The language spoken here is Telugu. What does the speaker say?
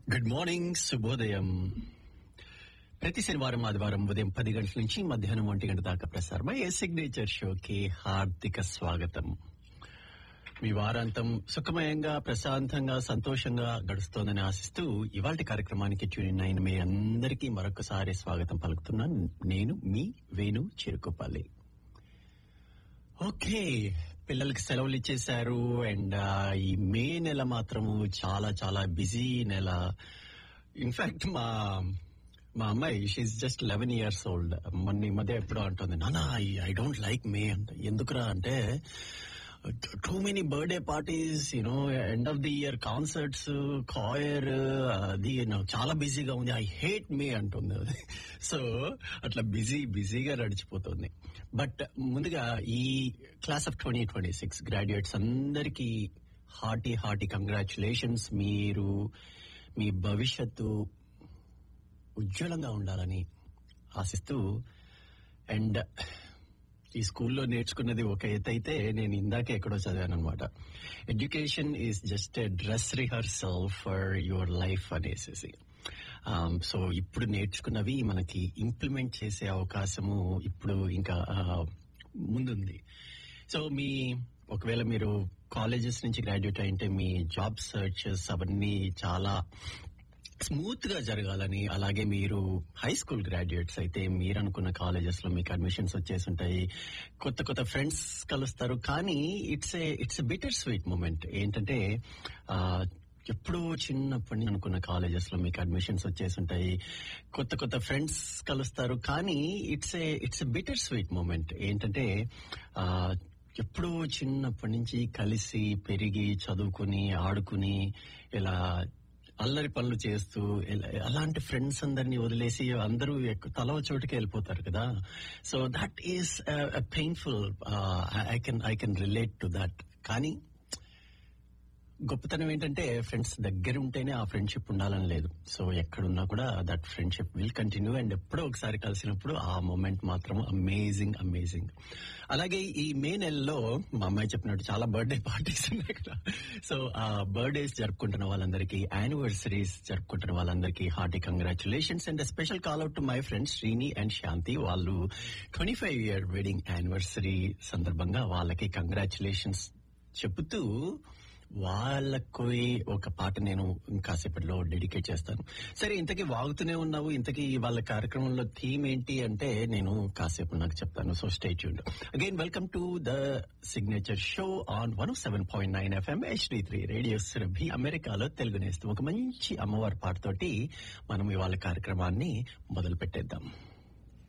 గుడ్ మార్నింగ్ శుభోదయం ప్రతి శనివారం ఆదివారం ఉదయం పది గంటల నుంచి మధ్యాహ్నం ఒంటి గంట దాకా ప్రసారం ఏ సిగ్నేచర్ షోకి హార్దిక స్వాగతం మీ వారాంతం సుఖమయంగా ప్రశాంతంగా సంతోషంగా గడుస్తోందని ఆశిస్తూ ఇవాళ కార్యక్రమానికి ట్యూన్ అయిన మీ అందరికీ మరొకసారి స్వాగతం పలుకుతున్నాను నేను మీ వేణు చిరుకుపల్లి ఓకే పిల్లలకి సెలవులు ఇచ్చేశారు అండ్ ఈ మే నెల మాత్రము చాలా చాలా బిజీ నెల ఇన్ఫాక్ట్ మా మా అమ్మాయి she just eleven years old మొన్న ఈ మధ్య ఎప్పుడో అంటుంది నానా ఐ డోంట్ లైక్ మే అంటే ఎందుకురా అంటే too many birthday parties you know end of the year concerts choir అది నాకు చాలా బిజీగా ఉంది ఐ హేట్ మీ అంటుంది అది సో అట్లా బిజీ బిజీగా నడిచిపోతుంది బట్ ముందుగా ఈ class of twenty twenty six graduates అందరికీ హార్టీ హార్టీ కంగ్రాచులేషన్స్ మీరు మీ భవిష్యత్తు ఉజ్వలంగా ఉండాలని ఆశిస్తూ అండ్ ఈ స్కూల్లో నేర్చుకున్నది ఒక ఎత్తు అయితే నేను ఇందాకే ఎక్కడో చదివాను అనమాట education is just a dress rehearsal for your life అనేసి సో ఇప్పుడు నేర్చుకున్నవి మనకి ఇంప్లిమెంట్ చేసే అవకాశము ఇప్పుడు ఇంకా ముందుంది సో మీ ఒకవేళ మీరు కాలేజెస్ నుంచి గ్రాడ్యుయేట్ అయింటే మీ జాబ్ సర్చెస్ అవన్నీ చాలా స్మూత్ గా జరగాలని అలాగే మీరు హై స్కూల్ గ్రాడ్యుయేట్స్ అయితే మీరు అనుకున్న కాలేజెస్ లో మీకు అడ్మిషన్స్ వచ్చేసి ఉంటాయి కొత్త కొత్త ఫ్రెండ్స్ కలుస్తారు కానీ it's a it's a bitter sweet moment ఏంటంటే ఎప్పుడో చిన్నప్పటి నుంచి అనుకున్న కాలేజెస్ లో మీకు అడ్మిషన్స్ వచ్చేసి ఉంటాయి కొత్త కొత్త ఫ్రెండ్స్ కలుస్తారు కానీ it's a it's a bitter sweet moment ఏంటంటే ఎప్పుడో చిన్నప్పటి నుంచి కలిసి పెరిగి చదువుకుని ఆడుకుని ఇలా అల్లరి పనులు చేస్తూ అలాంటి ఫ్రెండ్స్ అందరినీ వదిలేసి అందరూ తల చోటుకి వెళ్ళిపోతారు కదా so that is painful I can I can relate to that కానీ గొప్పతనం ఏంటంటే ఫ్రెండ్స్ దగ్గర ఉంటేనే ఆ ఫ్రెండ్షిప్ ఉండాలని లేదు సో ఎక్కడున్నా కూడా that friendship will continue and ఎప్పుడో ఒకసారి కలిసినప్పుడు ఆ మూమెంట్ మాత్రం అమేజింగ్ అమేజింగ్ అలాగే ఈ మే నెలలో మా అమ్మాయి చెప్పినట్టు చాలా బర్త్డే పార్టీస్ ఉన్నాయి కదా సో ఆ బర్త్డేస్ జరుపుకుంటున్న వాళ్ళందరికీ యానివర్సరీస్ జరుపుకుంటున్న వాళ్ళందరికీ hearty congratulations and special call out to my friends Srini and Shanti వాళ్ళు twenty five year wedding anniversary సందర్భంగా వాళ్ళకి కంగ్రాచులేషన్స్ చెబుతూ వాళ్ళకి ఒక పాట నేను కాసేపట్లో డెడికేట్ చేస్తాను సరే ఇంతకీ వాగుతూనే ఉన్నావు ఇంతకీ వాళ్ళ కార్యక్రమంలో థీమ్ ఏంటి అంటే నేను కాసేపు నాకు చెప్తాను so stay tune again welcome to the signature show on one seven point nine FM HD three radio Surabhi అమెరికాలో తెలుగు నేస్తూ ఒక మంచి అమ్మవారి పాటతోటి మనం ఇవాళ కార్యక్రమాన్ని మొదలు పెట్టేద్దాం